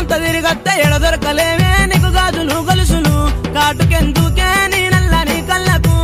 ఊరంతా తిరిగత్తే ఎడ దొరకలేవే నీకు గాజులు గొలుసులు కాటుకెందుకే నీ నల్లని కళ్ళకు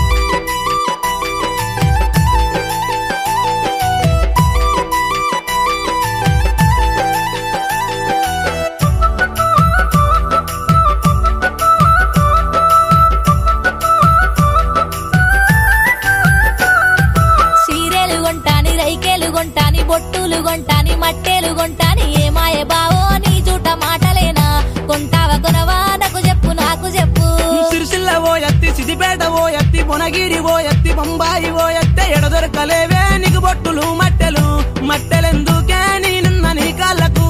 చీరెలు కొంటాని రైకేలు కొంటాని బొట్టులు కొంటాని మట్టెలు కొంటాని ఏమాయ బావో నీ చూట మాటలేనా కొంటావా కొనవా నాకు చెప్పు నాకు చెప్పు సిరిసిల్ల ఓ ఎత్తి సిద్దిపేట ఓ ఎత్తి బొనగిరి ఓ ఎత్తి బొంబాయి ఓ ఎత్తే ఎడ దొరకలేవే నీకు బొట్టులు మట్టెలు మట్టెలెందుకే నీ నిన్న నీ కాళ్ళకు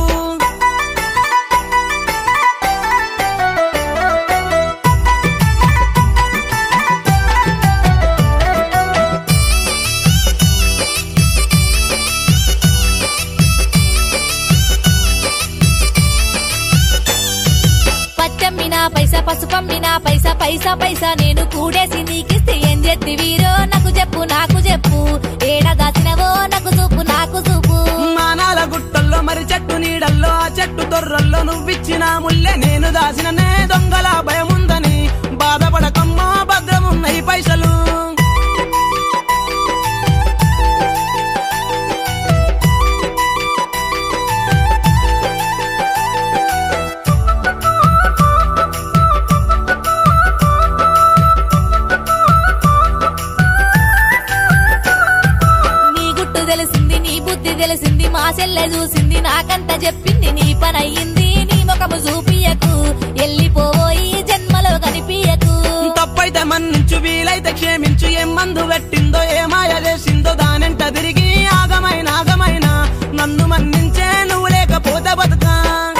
పచ్చమ్మినా పైసా పసుపమ్మినా పైసా పైసా పైసా నేను కూడేసి నీకిస్తే ఏం చేతి వీరో నాకు చెప్పు నాకు చెప్పు ఏడ దాచినవో నాకు చూపు నాకు చూపు మానాల గుట్టల్లో మరి చెట్టు నీడల్లో ఆ చెట్టు దొర్రల్లో నువ్విచ్చిన ముల్లె నేను దాసిన నే దొంగల భయముందని బాధపడకమ్మా భద్రమున్నాయి పైసలు నీ గుట్టు తెలిసింది నీ బుద్ధి తెలిసింది మా సెల్లె చూసింది నాకంత చెప్పింది నీ పని అయ్యింది నీ ముఖము చూపియకు ఎల్లిపోయి జన్మలో కనిపియకు తప్పైతే మన్నించు వీలైతే క్షమించు ఏం మందు పెట్టిందో ఏ మాయ చేసిందో దానెంట తిరిగి ఆగమైన ఆగమైన నన్ను మన్నించే నువ్వు లేకపోతే బతుకా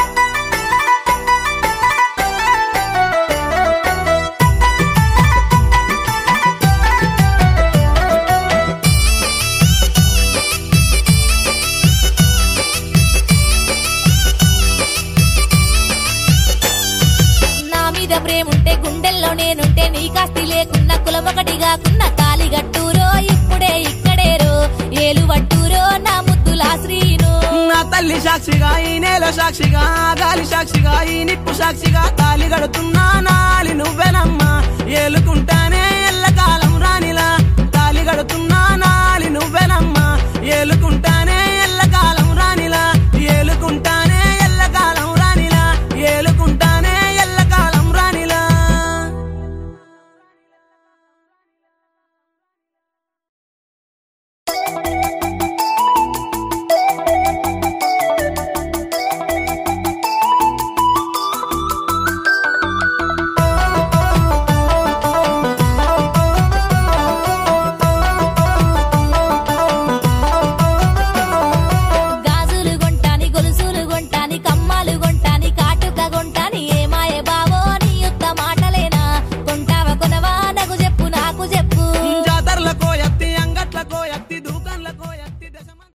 నా మీద ప్రేముంటే గుండెల్లో నేనుంటే నీ కాస్తి లేకున్న కులం ఒకటి కాకున్న తాలి గట్టూరో ఇప్పుడే ఇక్కడేరో ఏలు వట్టూరో నా ముద్దులా శ్రీను నా తల్లి సాక్షిగా ఈ నేల సాక్షిగా ఆ గాలి సాక్షిగా ఈ నిప్పు సాక్షిగా తాలి గడుతున్నా నాలి నువ్వెనమ్మా ఏలుకుంటానే ఎల్లకాలం రానిలా తాలి గడుతున్నా నాలి నువ్వెనమ్మా ఏలుకుంటానే